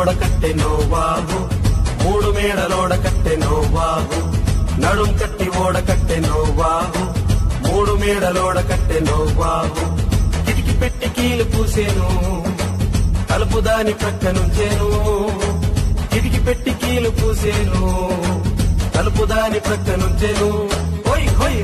కట్టివోడ కట్టెనో వాగు మూడు మేడలోడ కట్టెనో వాగు నడుం కట్టివోడ కట్టెనో వాగు మూడు మేడలోడ కట్టెనో వాగు కిటికి పెట్టి కీలు పూసేను తలుపు దాని ప్రక్కనుంచేను కిటికి పెట్టి కీలు పూసేను తలుపు దాని ప్రక్కనుంచేను హోయ్ హోయ్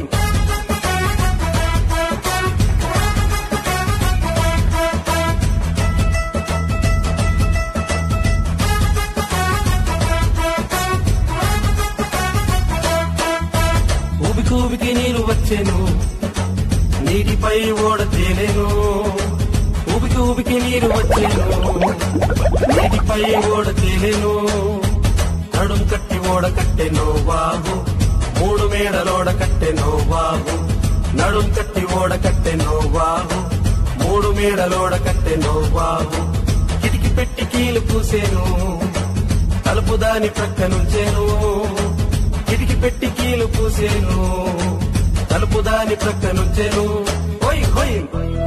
ఊబికి ఊబికి నీరు వచ్చేను నీటిపై ఓడ తేలేను ఊబికి ఊబికి నీరు వచ్చేను నీటిపై ఓడ తేలేను నడుం కట్టి ఓడ కట్టెనో వాగు మూడు మేడలోడ కట్టెనో వాగు నడుం కట్టి ఓడ కట్టెనో వాగు మూడు మేడలోడ కట్టెనో వాగు కిటికి పెట్టి కీలు పూసేను తలుపు దాని ప్రక్కనుంచేను కిటికి పెట్టి కీలు పూసేను తలుపు దాని ప్రక్కనుంచెను హోయ్ హోయ్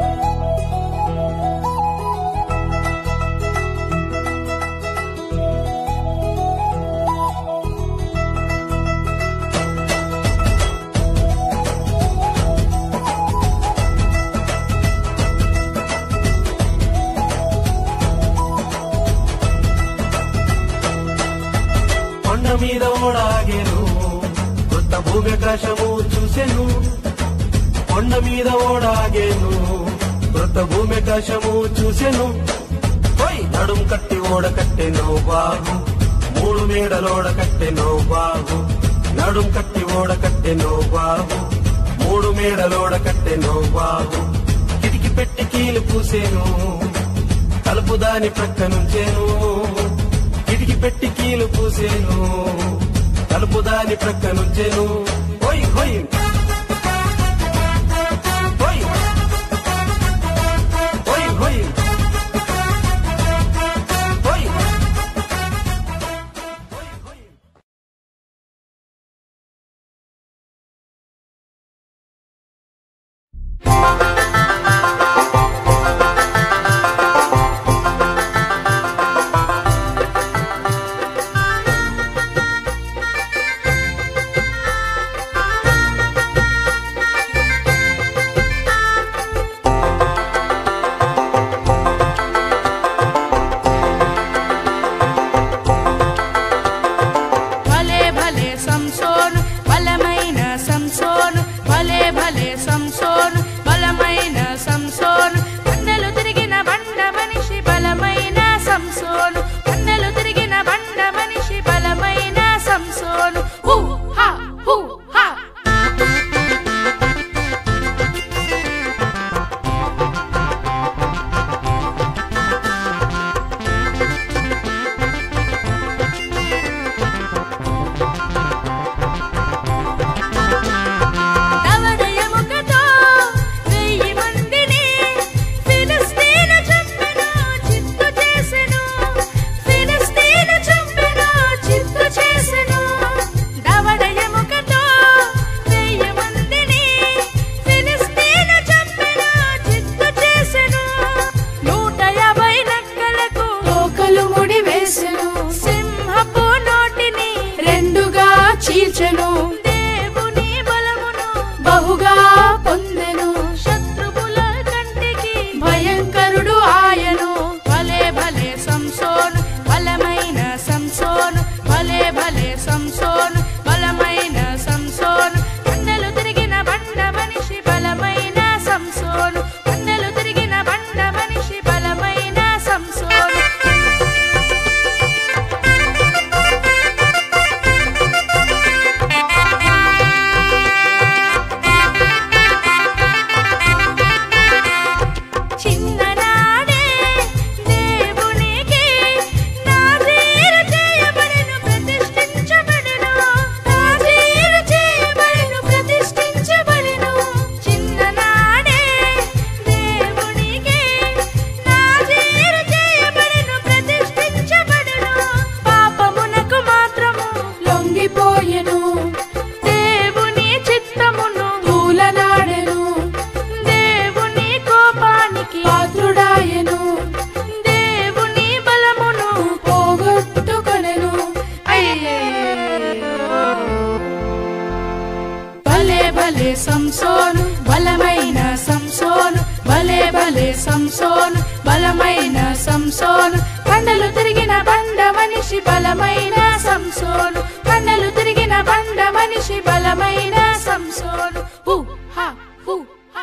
కొండ మీద ఓడాగేను కొత్త భూమి ఆకాశము చూసెను కొండ మీద ఓడాగేను కొత్త భూమి ఆకాశము చూసెను పోయి నడుం కట్టి ఓడ కట్టెనో బాగు మూడు మేడలోడ కట్టెనో బాగు నడుం కట్టి ఓడ కట్టెనో బాగు మూడు మేడలోడ కట్టెనో బాగు కిటికి పెట్టి కీలు పూసేను తలుపు దాని ప్రక్కనుంచేను కిటికి పెట్టి కీలు పూసేను తలుపు దాని ప్రక్కనుంచెను హోయ్ హోయ్ హోయ్ హోయ్ హోయ్ హోయ్ ఆ బలమైన సంసోను బండలు తిరిగిన బండ మనిషి బలమైన సంసోను బండలు తిరిగిన బండ మనిషి బలమైన సంసోను హు హా హు హా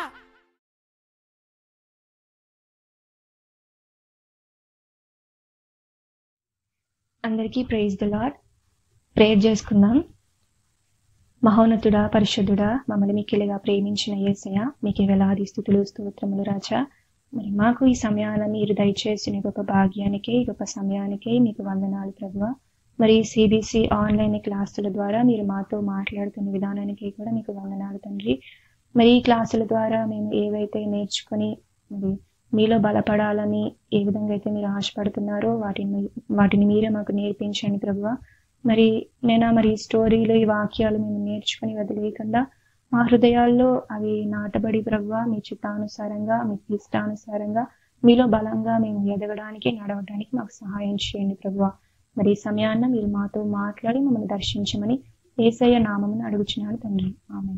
అందరికీ ప్రైజ్ ద లాడ్ ప్రేయర్ చేసుకుందాం మహోన్నతుడా పరిశుద్ధుడా మమ్మల్ని మిక్కిలిగా ప్రేమించిన యేసయ్య మీకు వేలాది స్థుతులు స్తోత్రములు రాజా మరి మాకు ఈ సమయాన మీరు దయచేసిన ఈ గొప్ప భాగ్యానికి ఈ గొప్ప సమయానికి మీకు వందనాలు ప్రభువ మరి సిబిసి ఆన్లైన్ క్లాసుల ద్వారా మీరు మాతో మాట్లాడుతున్న విధానానికి కూడా మీకు వందనాలు తండ్రి మరి ఈ క్లాసుల ద్వారా మేము ఏవైతే నేర్చుకొని మరి మీలో బలపడాలని ఏ విధంగా అయితే మీరు ఆశపడుతున్నారో వాటిని వాటిని మీరే మాకు నేర్పించండి ప్రభువ మరి నేను మరి ఈ స్టోరీలు ఈ వాక్యాలు మేము నేర్చుకుని వదిలేయకుండా మా హృదయాల్లో అవి నాటబడి ప్రభువ మీ చిత్తానుసారంగా మీ ఇష్టానుసారంగా మీలో బలంగా మేము ఎదగడానికి నడవడానికి మాకు సహాయం చేయండి ప్రభువ మరి ఈ సమయాన్న మీరు మాతో మాట్లాడి మమ్మల్ని దర్శించమని ఏసయ్య నామమును అడుగుచున్నాను తండ్రి ఆమె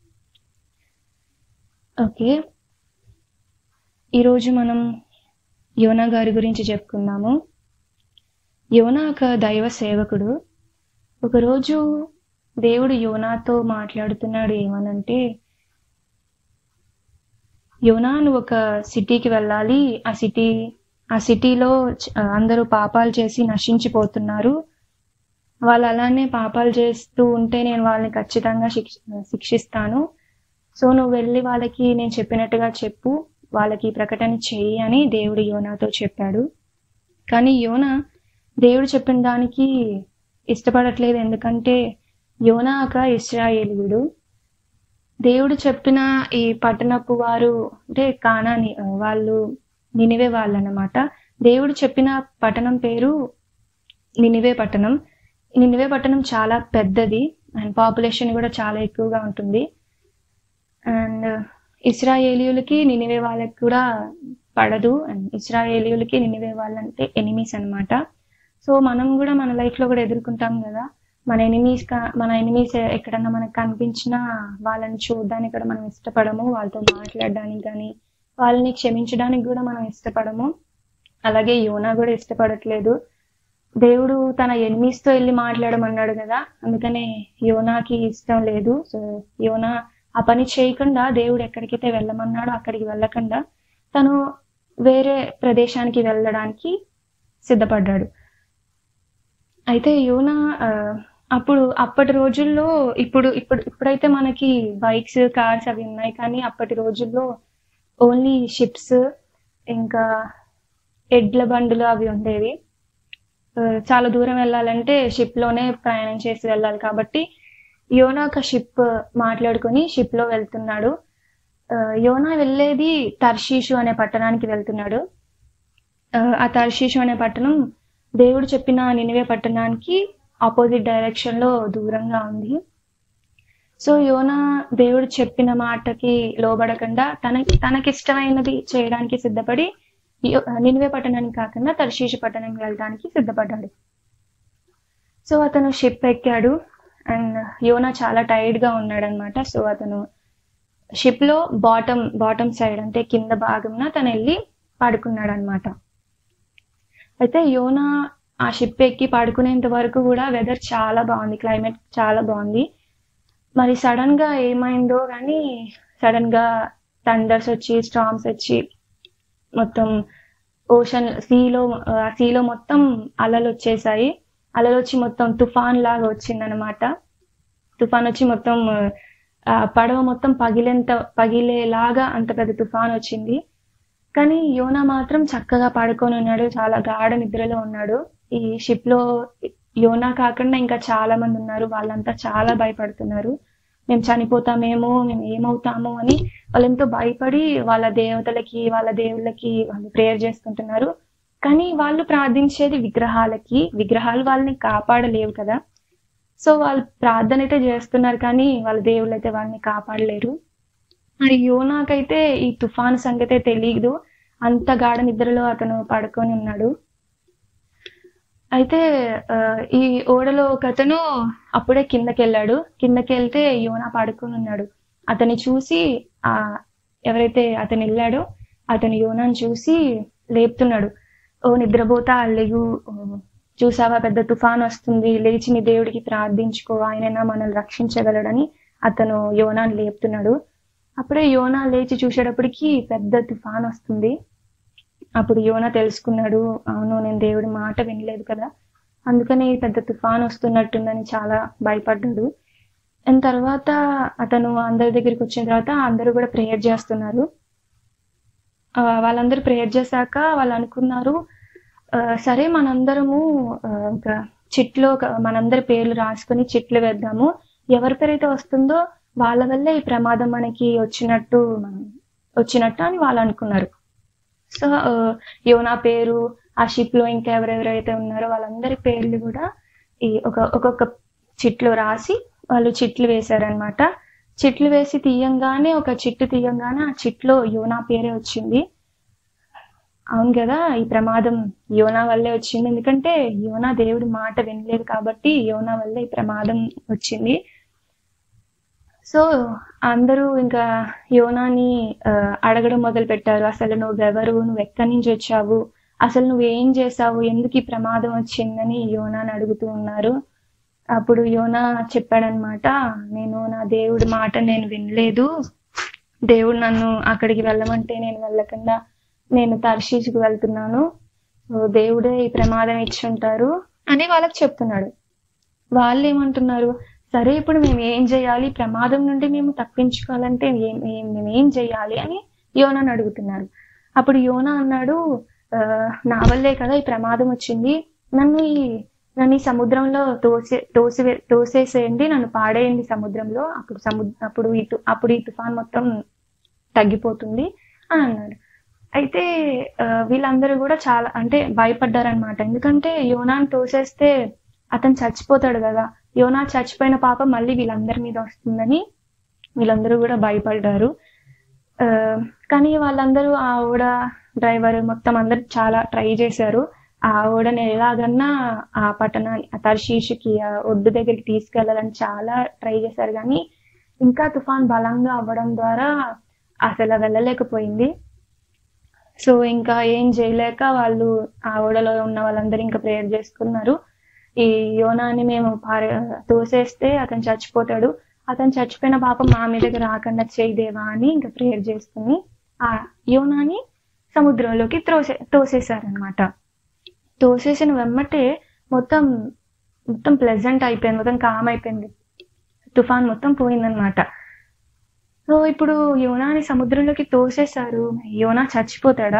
ఓకే ఈరోజు మనం యోనా గారి గురించి చెప్పుకుందాము యోనా ఒక దైవ సేవకుడు ఒకరోజు దేవుడు యోనాతో మాట్లాడుతున్నాడు ఏమనంటే యోనా నువ్వు ఒక సిటీకి వెళ్ళాలి ఆ సిటీ ఆ సిటీలో చ- అందరూ పాపాలు చేసి నశించిపోతున్నారు వాళ్ళు అలానే పాపాలు చేస్తూ ఉంటే నేను వాళ్ళని ఖచ్చితంగా శిక్ష శిక్షిస్తాను సో నువ్వు వెళ్ళి వాళ్ళకి నేను చెప్పినట్టుగా చెప్పు వాళ్ళకి ప్రకటన చెయ్యి అని దేవుడు యోనాతో చెప్పాడు కానీ యోన దేవుడు చెప్పిన దానికి ఇష్టపడట్లేదు ఎందుకంటే యోనా ఒక ఇస్రాయేలీయుడు దేవుడు చెప్పిన ఈ పట్టణపు వారు అంటే కానాని ఆ, వాళ్ళు నినివే వాళ్ళు అన్నమాట దేవుడు చెప్పిన పట్టణం పేరు నినివే పట్టణం నినివే పట్టణం చాలా పెద్దది అండ్ పాపులేషన్ కూడా చాలా ఎక్కువగా ఉంటుంది అండ్ ఇస్రాయేలీయులకి నినివే వాళ్ళకి కూడా పడదు అండ్ ఇస్రాయేలీయులకి నినివే వాళ్ళంటే ఎనిమీస్ అన్నమాట సో మనం కూడా మన లైఫ్ లో కూడా ఎదుర్కొంటాం కదా మన ఎనిమీస్ మన ఎనిమీస్ ఎక్కడన్నా మనకు కనిపించినా వాళ్ళని చూడడానికి కూడా మనం ఇష్టపడము వాళ్ళతో మాట్లాడడానికి కానీ వాళ్ళని క్షమించడానికి కూడా మనం ఇష్టపడము అలాగే యోనా కూడా ఇష్టపడట్లేదు దేవుడు తన enemies తో వెళ్ళి మాట్లాడమన్నాడు కదా అందుకనే యోనాకి ఇష్టం లేదు సో యోనా ఆ పని చేయకుండా దేవుడు ఎక్కడికైతే వెళ్ళమన్నాడో అక్కడికి వెళ్ళకుండా తను వేరే ప్రదేశానికి వెళ్ళడానికి సిద్ధపడ్డాడు అయితే యోనా ఆ, అప్పుడు అప్పటి రోజుల్లో ఇప్పుడు ఇప్పుడు ఇప్పుడైతే మనకి బైక్స్ కార్స్ అవి ఉన్నాయి కానీ అప్పటి రోజుల్లో ఓన్లీ షిప్స్ ఇంకా ఎడ్ల బండులు అవి ఉండేవి ఆ, చాలా దూరం వెళ్ళాలంటే షిప్ లోనే ప్రయాణం చేసి వెళ్ళాలి కాబట్టి యోనా ఒక షిప్ మాట్లాడుకొని షిప్ లో వెళ్తున్నాడు ఆ, యోనా వెళ్ళేది తర్షీషు అనే పట్టణానికి వెళ్తున్నాడు ఆ, ఆ తర్షీషు అనే పట్టణం దేవుడు చెప్పిన నినివే పట్టణానికి ఆపోజిట్ డైరెక్షన్ లో దూరంగా ఉంది సో యోనా దేవుడు చెప్పిన మాటకి లోబడకుండా తన తనకిష్టమైనది చేయడానికి సిద్ధపడి యో- నినివే పట్టణానికి కాకుండా తర్షీషు పట్టణానికి వెళ్ళడానికి సిద్ధపడ్డాడు సో అతను షిప్ ఎక్కాడు అండ్ యోనా చాలా టైర్డ్ గా ఉన్నాడు అనమాట సో అతను షిప్ లో బాటమ్ బాటమ్ సైడ్ అంటే కింద భాగంన తను వెళ్ళి పడుకున్నాడు అనమాట అయితే యోనా ఆ షిప్ ఎక్కి పడుకునేంత వరకు కూడా వెదర్ చాలా బాగుంది క్లైమేట్ చాలా బాగుంది మరి సడన్ గా ఏమైందో కానీ సడన్ గా థండర్స్ వచ్చి స్టామ్స్ వచ్చి మొత్తం ఓషన్ సీలో ఆ సీలో మొత్తం అలలు వచ్చేసాయి అలలు వచ్చి మొత్తం తుఫాన్ లాగా వచ్చిందనమాట తుఫాన్ వచ్చి మొత్తం ఆ పడవ మొత్తం పగిలేంత పగిలేలాగా అంత పెద్ద తుఫాన్ వచ్చింది కానీ యోనా మాత్రం చక్కగా పడుకొని ఉన్నాడు చాలా గాఢ నిద్రలో ఉన్నాడు ఈ షిప్ లో యోనా కాకుండా ఇంకా చాలా మంది ఉన్నారు వాళ్ళంతా చాలా భయపడుతున్నారు మేము చనిపోతామేమో మేము ఏమవుతామో అని వాళ్ళు ఎంతో భయపడి వాళ్ళ దేవతలకి వాళ్ళ దేవుళ్ళకి వాళ్ళు ప్రేయర్ చేసుకుంటున్నారు కానీ వాళ్ళు ప్రార్థించేది విగ్రహాలకి విగ్రహాలు వాళ్ళని కాపాడలేవు కదా సో వాళ్ళు ప్రార్థన అయితే చేస్తున్నారు కానీ వాళ్ళ దేవుళ్ళు అయితే వాళ్ళని కాపాడలేరు మరి యోనాకైతే ఈ తుఫాను సంగతే తెలియదు అంత గాఢ నిద్రలో అతను పడుకొని ఉన్నాడు అయితే ఆ, ఈ ఓడలో ఒక అతను అప్పుడే కిందకి వెళ్ళాడు కిందకి వెళ్తే యోనా పడుకొని ఉన్నాడు అతన్ని చూసి ఆ ఎవరైతే అతను వెళ్ళాడో అతను యోనాను చూసి లేపుతున్నాడు ఓ నిద్రపోతా లేగు ఓ, చూసావా పెద్ద తుఫాన్ వస్తుంది లేచి నీ దేవుడికి ప్రార్థించుకో ఆయనైనా మనల్ని రక్షించగలడని అతను యోనాని లేపుతున్నాడు అప్పుడే యోనా లేచి చూసేటప్పటికి పెద్ద తుఫాన్ వస్తుంది అప్పుడు యోనా తెలుసుకున్నాడు అవును నేను దేవుడి మాట వినలేదు కదా అందుకని పెద్ద తుఫాన్ వస్తున్నట్టుందని చాలా భయపడ్డాడు అండ్ తర్వాత అతను అందరి దగ్గరికి వచ్చిన తర్వాత అందరూ కూడా ప్రేయర్ చేస్తున్నారు ఆ, వాళ్ళందరూ ప్రేయర్ చేశాక వాళ్ళు అనుకున్నారు ఆ, సరే మనందరము ఆ, ఒక చిట్లో ఒక మనందరి పేర్లు రాసుకొని చిట్లు వేద్దాము ఎవరి పేరైతే వస్తుందో వాళ్ళ వల్లే ఈ ప్రమాదం మనకి వచ్చినట్టు మనం వచ్చినట్టు అని వాళ్ళు అనుకున్నారు సో ఆ, యోనా పేరు ఆ షిప్ లో ఇంకా ఎవరెవరైతే ఉన్నారో వాళ్ళందరి పేర్లు కూడా ఈ ఒక ఒక్కొక్క చిట్లో రాసి వాళ్ళు చిట్లు వేశారనమాట చిట్లు వేసి తీయంగానే ఒక చిట్టు తీయంగానే ఆ చిట్లో యోనా పేరే వచ్చింది అవును కదా ఈ ప్రమాదం యోనా వల్లే వచ్చింది ఎందుకంటే యోనా దేవుడి మాట వినలేదు కాబట్టి యోనా వల్లే ఈ ప్రమాదం వచ్చింది సో అందరూ ఇంకా యోనాని ఆ, అడగడం మొదలు పెట్టారు అసలు నువ్వెవరు నువ్వు ఎక్కడి నుంచి వచ్చావు అసలు నువ్వు ఏం చేసావు ఎందుకు ఈ ప్రమాదం వచ్చిందని యోనాని అడుగుతూ ఉన్నారు అప్పుడు యోనా చెప్పాడనమాట నేను నా దేవుడి మాట నేను వినలేదు దేవుడు నన్ను అక్కడికి వెళ్ళమంటే నేను వెళ్ళకుండా నేను తర్షీసుకు వెళ్తున్నాను సో దేవుడే ఈ ప్రమాదం ఇచ్చి ఉంటారు అని వాళ్ళకి చెప్తున్నాడు వాళ్ళు ఏమంటున్నారు సరే ఇప్పుడు మేము ఏం చేయాలి ఈ ప్రమాదం నుండి మేము తప్పించుకోవాలంటే ఏం ఏం- మేము ఏం చేయాలి అని యోనాని అడుగుతున్నారు అప్పుడు యోనా అన్నాడు "ఆ, నా వల్లే కదా ఈ ప్రమాదం వచ్చింది నన్ను ఈ నన్ను ఈ సముద్రంలో తోసే తోసి తోసేసేయండి నన్ను పాడేయండి సముద్రంలో అప్పుడు సముద్ర అప్పుడు ఈ తు- అప్పుడు ఈ తుఫాన్ మొత్తం తగ్గిపోతుంది అని అన్నాడు అయితే ఆ, వీళ్ళందరూ కూడా చాలా అంటే భయపడ్డారనమాట ఎందుకంటే యోనాని తోసేస్తే అతను చచ్చిపోతాడు కదా యోనా చచ్చిపోయిన పాప మళ్ళీ వీళ్ళందరి మీద వస్తుందని వీళ్ళందరూ కూడా భయపడ్డారు ఆ, కానీ వాళ్ళందరూ ఆ ఓడ డ్రైవర్ మొత్తం అందరు చాలా ట్రై చేశారు ఆ ఓడని ఎలాగన్నా ఆ పట్టణాన్ని ఆ తర్షీషుకి ఆ ఒడ్డు దగ్గరికి తీసుకెళ్లాలని చాలా ట్రై చేశారు కానీ ఇంకా తుఫాన్ బలంగా అవ్వడం ద్వారా అసలు వెళ్ళలేకపోయింది సో ఇంకా ఏం చేయలేక వాళ్ళు ఆ ఓడలో ఉన్న వాళ్ళందరూ ఇంకా ప్రేయర్ చేసుకున్నారు ఈ యోనాని మేము పారే తోసేస్తే అతను చచ్చిపోతాడు అతను చచ్చిపోయిన పాపం మా మీదకి రాకుండా చేయదేవా అని ఇంకా ప్రేయర్ చేసుకుని ఆ యోనాని సముద్రంలోకి త్రోసే తోసేశారనమాట తోసేసిన వెమ్మటే మొత్తం మొత్తం ప్లెజెంట్ అయిపోయింది మొత్తం కామ్ అయిపోయింది తుఫాన్ మొత్తం పోయిందనమాట సో ఇప్పుడు యోనాని సముద్రంలోకి తోసేశారు యోనా చచ్చిపోతాడా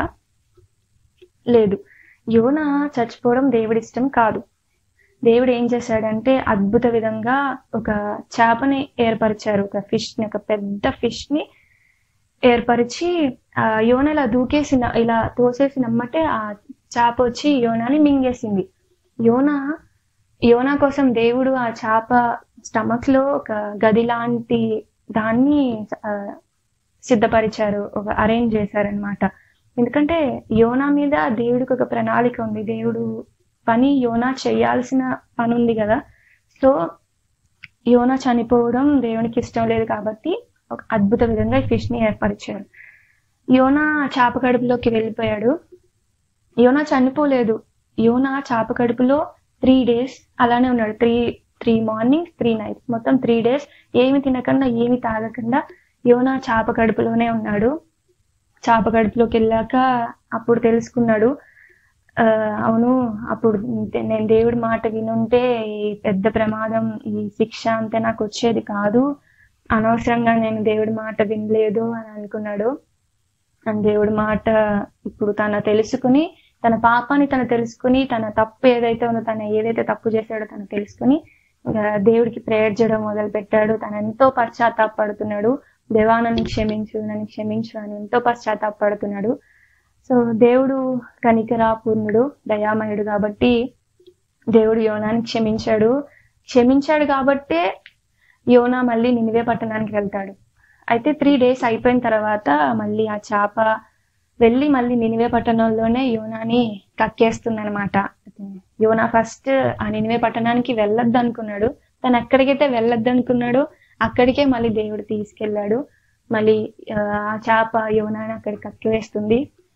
లేదు యోనా చచ్చిపోవడం దేవుడి ఇష్టం కాదు దేవుడు ఏం చేశాడంటే అద్భుత విధంగా ఒక చేపని ఏర్పరిచారు ఒక ఫిష్ ని ఒక పెద్ద ఫిష్ ని ఏర్పరిచి ఆ యోన ఇలా దూకేసిన ఇలా తోసేసినమ్మటే ఆ చేప వచ్చి యోనాని మింగేసింది యోన యోనా కోసం దేవుడు ఆ చేప స్టమక్ లో ఒక గది లాంటి దాన్ని ఆ, సిద్ధపరిచారు ఒక అరేంజ్ చేశారనమాట ఎందుకంటే యోనా మీద దేవుడికి ఒక ప్రణాళిక ఉంది దేవుడు పని యోనా చేయాల్సిన పని ఉంది కదా సో యోనా చనిపోవడం దేవునికి ఇష్టం లేదు కాబట్టి ఒక అద్భుత విధంగా ఈ ఫిష్ ని ఏర్పరిచారు యోనా చేప కడుపులోకి వెళ్ళిపోయాడు యోనా చనిపోలేదు యోనా చేప కడుపులో త్రీ డేస్ అలానే ఉన్నాడు three three morning three nights మొత్తం త్రీ డేస్ ఏమి తినకుండా ఏమి తాగకుండా యోనా చేప కడుపులోనే ఉన్నాడు చేప కడుపులోకి వెళ్ళాక అప్పుడు తెలుసుకున్నాడు ఆ, అవును అప్పుడు నేను దేవుడి మాట వినుంటే ఈ పెద్ద ప్రమాదం ఈ శిక్ష అంతే నాకు వచ్చేది కాదు అనవసరంగా నేను దేవుడి మాట వినలేదు అని అనుకున్నాడు అని దేవుడి మాట ఇప్పుడు తన తెలుసుకుని తన పాపాన్ని తను తెలుసుకుని తన తప్పు ఏదైతే ఉందో తను ఏదైతే తప్పు చేశాడో తను తెలుసుకుని ఇంకా దేవుడికి ప్రేయర్ చేయడం మొదలు పెట్టాడు తను ఎంతో పశ్చాత్తాపడుతున్నాడు దేవా నన్ను క్షమించు నన్ను క్షమించు అని ఎంతో పశ్చాత్తాపడుతున్నాడు సో దేవుడు కనికరాపూర్ణుడు దయామయుడు కాబట్టి దేవుడు యోనాని క్షమించాడు క్షమించాడు కాబట్టే యోనా మళ్ళీ నినివే పట్టణానికి వెళ్తాడు అయితే త్రీ డేస్ అయిపోయిన తర్వాత మళ్ళీ ఆ చేప వెళ్ళి మళ్ళీ నినివే పట్టణంలోనే యోనాని కక్కేస్తుంది అనమాట యోనా ఫస్ట్ ఆ నినివే పట్టణానికి వెళ్ళొద్దు అనుకున్నాడు తను ఎక్కడికైతే వెళ్ళొద్దు అనుకున్నాడో అక్కడికే మళ్ళీ దేవుడు తీసుకెళ్ళాడు మళ్ళీ ఆ ఆ చేప యోనాని అక్కడికి కక్కివేస్తుంది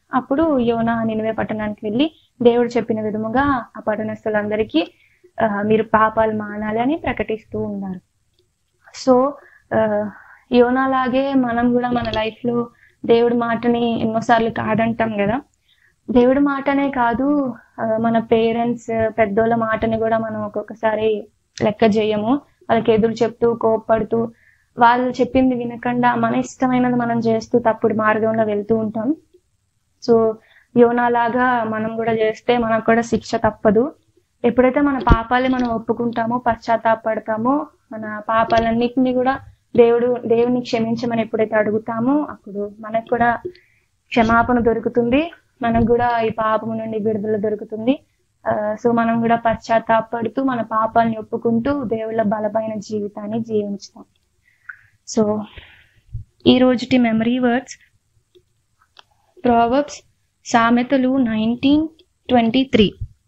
అప్పుడు యోనా నినివే పట్టణానికి వెళ్ళి దేవుడు చెప్పిన విధముగా ఆ పట్టణస్థులందరికీ ఆ, మీరు పాపాలు మానాలి అని ప్రకటిస్తూ ఉన్నారు సో ఆ, యోనాలాగే మనం కూడా మన లైఫ్ లో దేవుడి మాటని ఎన్నోసార్లు కాదంటాం కదా దేవుడి మాటనే కాదు ఆ, మన పేరెంట్స్ పెద్దోళ్ళ మాటని కూడా మనం ఒక్కొక్కసారి లెక్క చేయము వాళ్ళకి ఎదురు చెప్తూ కోప్పడుతూ వాళ్ళు చెప్పింది వినకుండా మన ఇష్టమైనది మనం చేస్తూ తప్పుడు మార్గంలో వెళ్తూ ఉంటాం సో యోనాలాగా మనం కూడా చేస్తే మనకు కూడా శిక్ష తప్పదు ఎప్పుడైతే మన పాపాలని మనం ఒప్పుకుంటామో పశ్చాత్తాపడతామో మన పాపాలన్నిటిని కూడా దేవుడు దేవుని క్షమించమని ఎప్పుడైతే అడుగుతామో అప్పుడు మనకు కూడా క్షమాపణ దొరుకుతుంది మనకు కూడా ఈ పాపము నుండి విడుదల దొరుకుతుంది ఆ, సో మనం కూడా పశ్చాత్తాపడుతూ మన పాపాలని ఒప్పుకుంటూ దేవుళ్ళ బలమైన జీవితాన్ని జీవించుతాం సో ఈ రోజుటి మెమరీ వర్డ్స్ ప్రావర్బ్స్ సామెతలు నైన్టీన్ ట్వంటీ త్రీ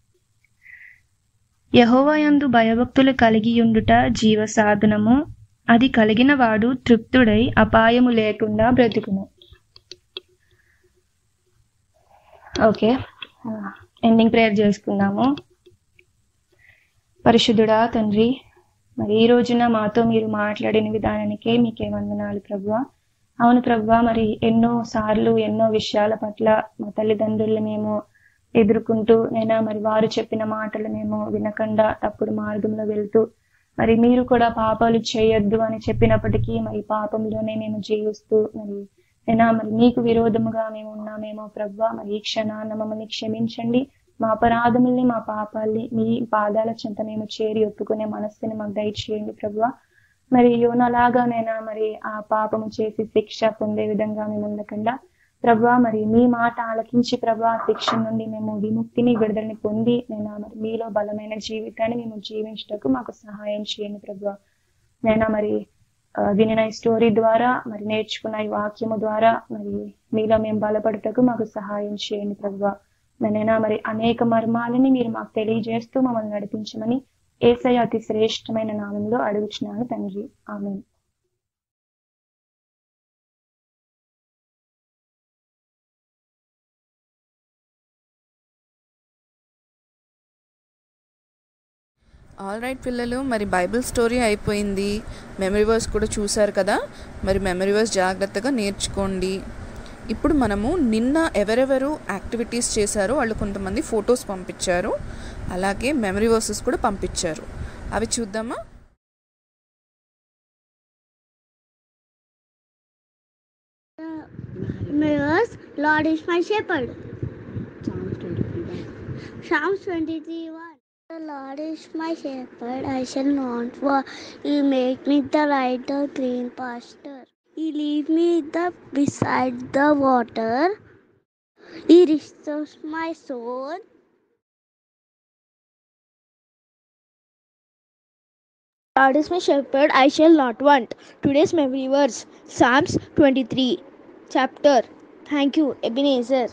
యహోవయందు భయభక్తులు కలిగియుండుట జీవ సాధనము అది కలిగిన వాడు తృప్తుడై అపాయము లేకుండా బ్రతుకును ఓకే ఎండింగ్ ప్రేయర్ చేసుకుందాము పరిశుద్ధుడా తండ్రి మరి ఈ రోజున మాతో మీరు మాట్లాడిన విధానానికే మీకే వందనాలు ప్రభువ అవును ప్రభువ మరి ఎన్నో సార్లు ఎన్నో విషయాల పట్ల మా తల్లిదండ్రులు మేము ఎదుర్కొంటూ నైనా మరి వారు చెప్పిన మాటలు మేము వినకుండా తప్పుడు మార్గంలో వెళ్తూ మరి మీరు కూడా పాపాలు చేయొద్దు అని చెప్పినప్పటికీ మరి పాపంలోనే మేము జీవిస్తూ మరి అయినా మరి మీకు విరోధముగా మేము ఉన్నామేమో ప్రభా మరి ఈ క్షణాన మమ్మల్ని క్షమించండి మా అపరాధముల్ని మా పాపాల్ని మీ పాదాల చెంత మేము చేరి ఒప్పుకునే మనస్సుని మాకు దయచేయండి ప్రభా మరి యోనలాగానైనా మరి ఆ పాపము చేసి శిక్ష పొందే విధంగా మేము ఉండకుండా ప్రభా మరి మీ మాట ఆలకించి ప్రభా శిక్ష నుండి మేము విముక్తిని విడుదలని పొంది నేను మరి మీలో బలమైన జీవితాన్ని మేము జీవించటకు మాకు సహాయం చేయండి ప్రభా నైనా మరి ఆ, వినిన ఈ స్టోరీ ద్వారా మరి నేర్చుకున్న ఈ వాక్యము ద్వారా మరి మీలో మేము బలపడటకు మాకు సహాయం చేయండి ప్రభా నైనా మరి అనేక మర్మాలని మీరు మాకు తెలియజేస్తూ మమ్మల్ని నడిపించమని ఏసై అతి శ్రేష్టమైన నామంలో అడుగుచున్నాను తండ్రి ఆమె ఆల్ రైట్ పిల్లలు మరి బైబిల్ స్టోరీ అయిపోయింది మెమరీ వర్స్ కూడా చూశారు కదా మరి మెమరీ వర్స్ జాగ్రత్తగా నేర్చుకోండి ఇప్పుడు మనము నిన్న ఎవరెవరు యాక్టివిటీస్ చేశారో వాళ్ళు కొంతమంది ఫొటోస్ పంపించారు అలాగే మెమరీ వర్సెస్ కూడా పంపించారు అవి చూద్దామా Mirrors, Lord is my shepherd. Psalms 23 1. The Lord is my shepherd, I shall not want. He make me the right of green pasture. He lead me the beside the water. He restores my soul. Lord is my shepherd, I shall not want. Today's memory verse Psalms 23, chapter. Thank you, Ebenezer.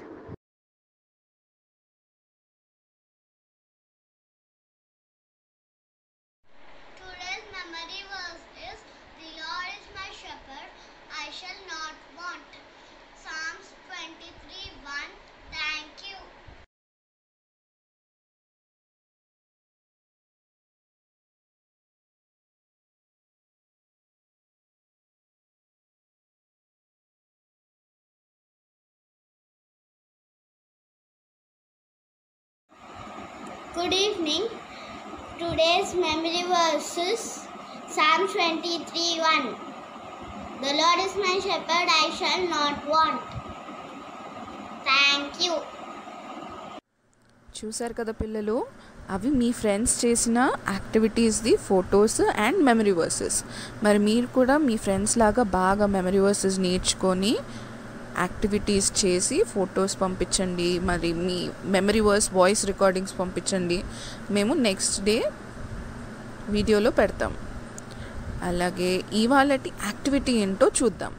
Today's memory verse is The Lord is my shepherd, I shall not want. Psalms 23 1. Thank you. Good evening. Today's memory verses Psalm 23 1. The Lord is my shepherd, I shall not want. Thank you. చూశారు కదా పిల్లలు అవి మీ friends చేసిన యాక్టివిటీస్ది photos and memory verses మరి మీరు కూడా మీ ఫ్రెండ్స్ లాగా బాగా మెమరీ వర్సెస్ నేర్చుకొని యాక్టివిటీస్ చేసి ఫొటోస్ పంపించండి మరి మీ మెమరీ వర్స్ వాయిస్ రికార్డింగ్స్ పంపించండి మేము నెక్స్ట్ డే వీడియోలో పెడతాం అలాగే ఇవాళటి యాక్టివిటీ ఏంటో చూద్దాం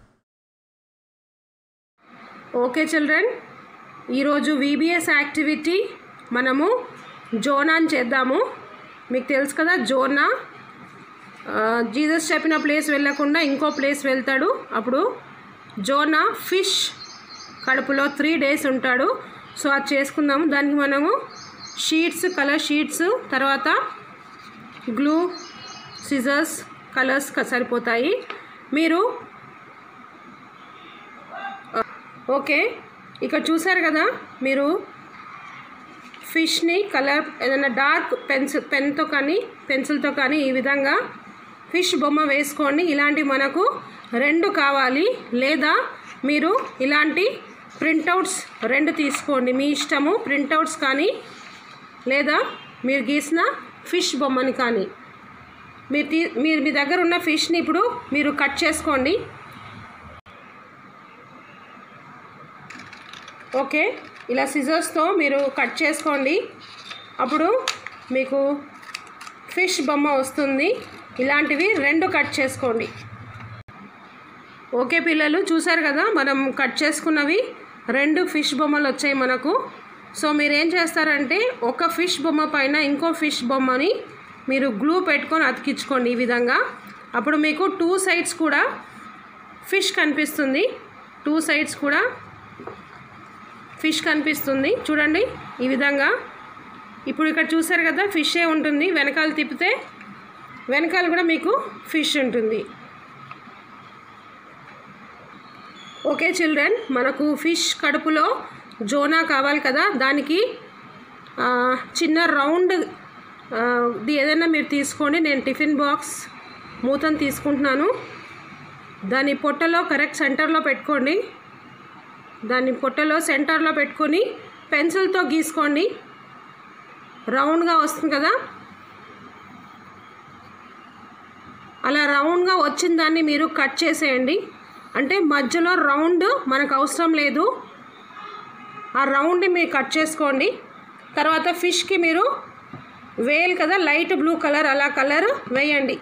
ఓకే చిల్డ్రన్ ఈరోజు విబిఎస్ యాక్టివిటీ మనము జోనాన్ చేద్దాము మీకు తెలుసు కదా జోనా ఆ, జీసస్ చెప్పిన ప్లేస్ వెళ్ళకుండా ఇంకో ప్లేస్ వెళ్తాడు అప్పుడు జోనా ఫిష్ కడుపులో త్రీ డేస్ ఉంటాడు సో అది చేసుకుందాము దానికి మనము షీట్స్ కలర్ షీట్స్ తర్వాత గ్లూ సిజర్స్ కలర్స్ సరిపోతాయి మీరు ఓకే ఇక్కడ చూసారు కదా మీరు ఫిష్ని కలర్ ఏదైనా డార్క్ పెన్సిల్ పెన్తో కానీ పెన్సిల్తో కానీ ఈ విధంగా ఫిష్ బొమ్మ వేసుకోండి ఇలాంటి మనకు రెండు కావాలి లేదా మీరు ఇలాంటి ప్రింటౌట్స్ రెండు తీసుకోండి మీ ఇష్టము ప్రింటౌట్స్ కానీ లేదా మీరు గీసిన ఫిష్ బొమ్మని కానీ మీరు తీ మీరు మీ దగ్గర ఉన్న ఫిష్ని ఇప్పుడు మీరు కట్ చేసుకోండి ఓకే ఇలా సిజర్స్తో మీరు కట్ చేసుకోండి అప్పుడు మీకు ఫిష్ బొమ్మ వస్తుంది ఇలాంటివి రెండు కట్ చేసుకోండి ఓకే పిల్లలు చూసారు కదా మనం కట్ చేసుకున్నవి రెండు ఫిష్ బొమ్మలు వచ్చాయి మనకు సో మీరు ఏం చేస్తారంటే ఒక ఫిష్ బొమ్మ పైన ఇంకో ఫిష్ బొమ్మని మీరు గ్లూ పెట్టుకొని అతికించుకోండి ఈ విధంగా అప్పుడు మీకు టూ సైడ్స్ కూడా ఫిష్ కనిపిస్తుంది టూ సైడ్స్ కూడా ఫిష్ కనిపిస్తుంది చూడండి ఈ విధంగా ఇప్పుడు ఇక్కడ చూసారు కదా ఫిషే ఉంటుంది వెనకాల తిప్పితే వెనకాల కూడా మీకు ఫిష్ ఉంటుంది ఓకే చిల్డ్రన్ మనకు ఫిష్ కడుపులో జోనా కావాలి కదా దానికి ఆ, చిన్న రౌండ్ ఆ, ఇది ఏదైనా మీరు తీసుకోండి నేను టిఫిన్ బాక్స్ మూతను తీసుకుంటున్నాను దాని పొట్టలో కరెక్ట్ సెంటర్లో పెట్టుకోండి దాన్ని పొట్టలో సెంటర్లో పెట్టుకొని పెన్సిల్తో గీసుకోండి రౌండ్గా వస్తుంది కదా అలా రౌండ్గా వచ్చిన దాన్ని మీరు కట్ చేసేయండి అంటే మధ్యలో రౌండ్ మనకు అవసరం లేదు ఆ రౌండ్ని మీరు కట్ చేసుకోండి తర్వాత ఫిష్కి మీరు వేయాలి కదా లైట్ బ్లూ కలర్ అలా కలర్ వేయండి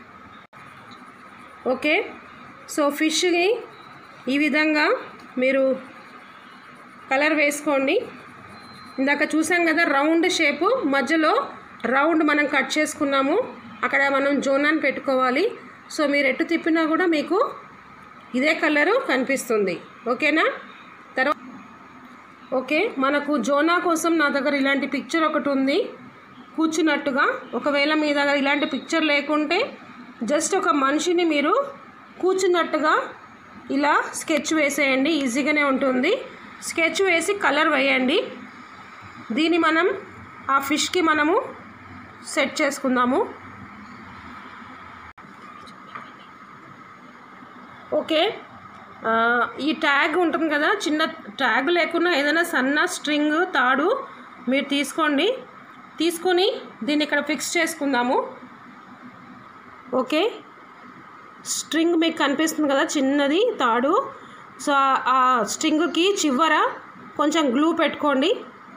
ఓకే సో ఫిష్ని ఈ విధంగా మీరు కలర్ వేసుకోండి ఇందాక చూసాం కదా రౌండ్ షేపు మధ్యలో రౌండ్ మనం కట్ చేసుకున్నాము అక్కడ మనం జోనాన్ని పెట్టుకోవాలి సో మీరు ఎటు తిప్పినా కూడా మీకు ఇదే కలరు కనిపిస్తుంది ఓకేనా తర్వాత ఓకే మనకు జోనా కోసం నా దగ్గర ఇలాంటి పిక్చర్ ఒకటి ఉంది కూర్చున్నట్టుగా ఒకవేళ మీ దగ్గర ఇలాంటి పిక్చర్ లేకుంటే జస్ట్ ఒక మనిషిని మీరు కూర్చున్నట్టుగా ఇలా స్కెచ్ వేసేయండి ఈజీగానే ఉంటుంది స్కెచ్ వేసి కలర్ వేయండి దీన్ని మనం ఆ ఫిష్కి మనము సెట్ చేసుకుందాము ఓకే ఆ, ఈ ట్యాగ్ ఉంటుంది కదా చిన్న ట్యాగ్ లేకున్నా ఏదైనా సన్న స్ట్రింగ్ తాడు మీరు తీసుకోండి తీసుకొని దీన్ని ఇక్కడ ఫిక్స్ చేసుకుందాము ఓకే స్ట్రింగ్ మీకు కనిపిస్తుంది కదా చిన్నది తాడు సో ఆ- ఆ స్ట్రింగ్కి చివర కొంచెం గ్లూ పెట్టుకోండి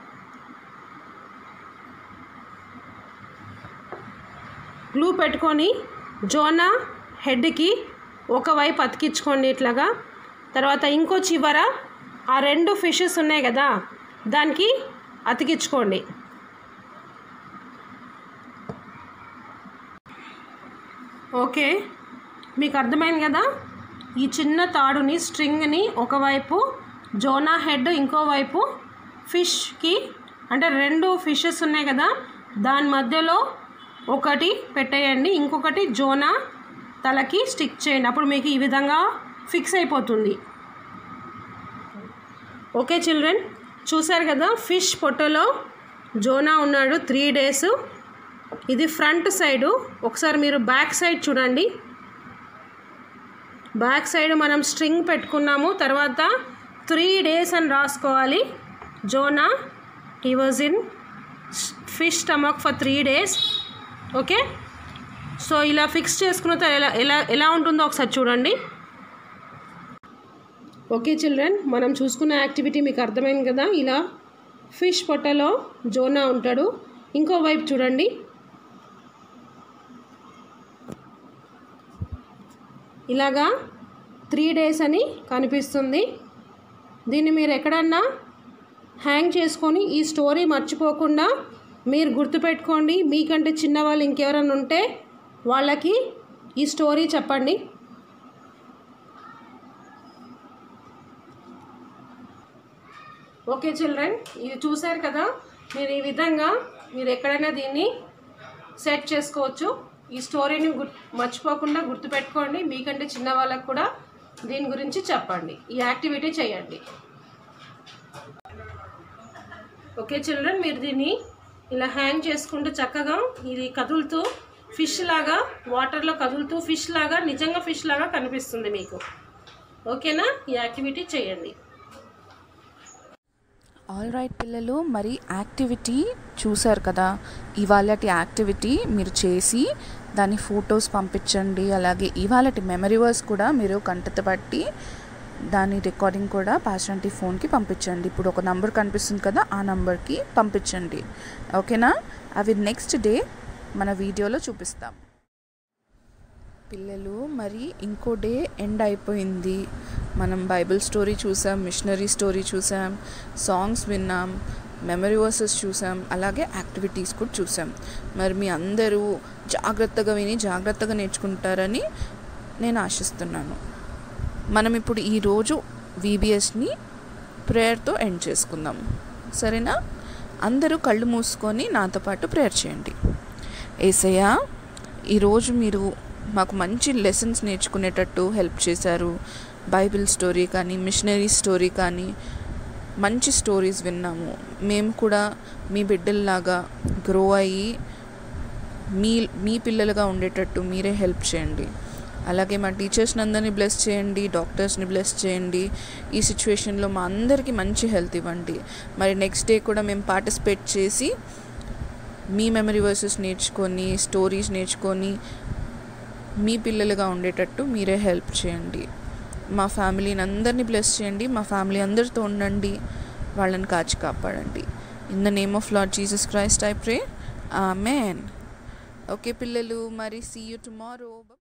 గ్లూ పెట్టుకొని జోనా హెడ్కి ఒకవైపు అతికించుకోండి ఇట్లాగా తర్వాత ఇంకో చివర ఆ రెండు ఫిషెస్ ఉన్నాయి కదా దానికి అతికించుకోండి ఓకే మీకు అర్థమైంది కదా ఈ చిన్న తాడుని స్ట్రింగ్ని ఒకవైపు జోనా హెడ్ ఇంకోవైపు ఫిష్కి అంటే రెండు ఫిషెస్ ఉన్నాయి కదా దాని మధ్యలో ఒకటి పెట్టేయండి ఇంకొకటి జోనా తలకి స్టిక్ చేయండి అప్పుడు మీకు ఈ విధంగా ఫిక్స్ అయిపోతుంది ఓకే చిల్డ్రన్ చూసారు కదా ఫిష్ పొట్టలో జోనా ఉన్నాడు త్రీ డేస్ ఇది ఫ్రంట్ సైడు ఒకసారి మీరు బ్యాక్ సైడ్ చూడండి బ్యాక్ సైడ్ మనం స్ట్రింగ్ పెట్టుకున్నాము తర్వాత త్రీ డేస్ అని రాసుకోవాలి Jonah he was in fish stomach for three days okay so ఇలా ఫిక్స్ చేసుకున్న తర్వాత ఎలా ఎలా ఎలా ఉంటుందో ఒకసారి చూడండి ఓకే చిల్డ్రన్ మనం చూసుకున్న యాక్టివిటీ మీకు అర్థమైంది కదా ఇలా ఫిష్ పొట్టలో జోనా ఉంటాడు ఇంకో వైపు చూడండి ఇలాగా త్రీ డేస్ అని కనిపిస్తుంది దీన్ని మీరు ఎక్కడన్నా హ్యాంగ్ చేసుకొని ఈ స్టోరీ మర్చిపోకుండా మీరు గుర్తుపెట్టుకోండి మీకంటే చిన్నవాళ్ళు ఇంకెవరైనా ఉంటే వాళ్ళకి ఈ స్టోరీ చెప్పండి ఓకే చిల్డ్రన్ ఇది చూశారు కదా మీరు ఈ విధంగా మీరు ఎక్కడైనా దీన్ని సెట్ చేసుకోవచ్చు ఈ స్టోరీని గుర్ మర్చిపోకుండా గుర్తుపెట్టుకోండి మీకంటే చిన్న వాళ్ళకు కూడా దీని గురించి చెప్పండి ఈ యాక్టివిటీ చేయండి ఓకే చిల్డ్రన్ మీరు దీన్ని ఇలా హ్యాంగ్ చేసుకుంటూ చక్కగా ఇది కదులుతూ ఫిష్ లాగా వాటర్లో కదులుతూ ఫిష్ లాగా నిజంగా ఫిష్ లాగా కనిపిస్తుంది మీకు ఓకేనా ఈ యాక్టివిటీ చేయండి ఆల్ రైట్ పిల్లలు మరి యాక్టివిటీ చూశారు కదా ఇవాళటి యాక్టివిటీ మీరు చేసి దాని ఫొటోస్ పంపించండి అలాగే ఇవాళటి మెమరీవర్స్ కూడా మీరు కంటత పట్టి దాని రికార్డింగ్ కూడా పాస్టంటీ ఫోన్కి పంపించండి ఇప్పుడు ఒక నంబర్ కనిపిస్తుంది కదా ఆ నంబర్కి పంపించండి ఓకేనా అవి నెక్స్ట్ డే మన వీడియోలో చూపిస్తాం పిల్లలు మరి ఇంకో డే ఎండ్ అయిపోయింది మనం బైబిల్ స్టోరీ చూసాం మిషనరీ స్టోరీ చూసాం సాంగ్స్ విన్నాం మెమరీ వర్సెస్ చూసాం అలాగే యాక్టివిటీస్ కూడా చూసాం మరి మీ అందరూ జాగ్రత్తగా విని జాగ్రత్తగా నేర్చుకుంటారని నేను ఆశిస్తున్నాను మనం ఇప్పుడు ఈరోజు వీబీఎస్ని ప్రేయర్తో ఎండ్ చేసుకుందాం సరేనా అందరూ కళ్ళు మూసుకొని నాతో పాటు ప్రేయర్ చేయండి ఏసయ్యా ఈరోజు మీరు మాకు మంచి లెసన్స్ నేర్చుకునేటట్టు హెల్ప్ చేశారు బైబిల్ స్టోరీ కానీ మిషనరీ స్టోరీ కానీ మంచి స్టోరీస్ విన్నాము మేము కూడా మీ బిడ్డల్లాగా గ్రో అయ్యి మీ మీ పిల్లలుగా ఉండేటట్టు మీరే హెల్ప్ చేయండి అలాగే మా టీచర్స్ని అందరినీ బ్లెస్ చేయండి డాక్టర్స్ని బ్లెస్ చేయండి ఈ సిచ్యువేషన్లో మా అందరికీ మంచి హెల్త్ ఇవ్వండి మరి నెక్స్ట్ డే కూడా మేము పార్టిసిపేట్ చేసి మీ మెమరీ వర్సెస్ నేర్చుకొని స్టోరీస్ నేర్చుకొని మీ పిల్లలుగా ఉండేటట్టు మీరే హెల్ప్ చేయండి మా ఫ్యామిలీని అందరినీ బ్లెస్ చేయండి మా ఫ్యామిలీ అందరితో ఉండండి వాళ్ళని కాచి కాపాడండి in the name of Lord Jesus Christ I pray amen okay పిల్లలు మరి సీ యూ టుమారో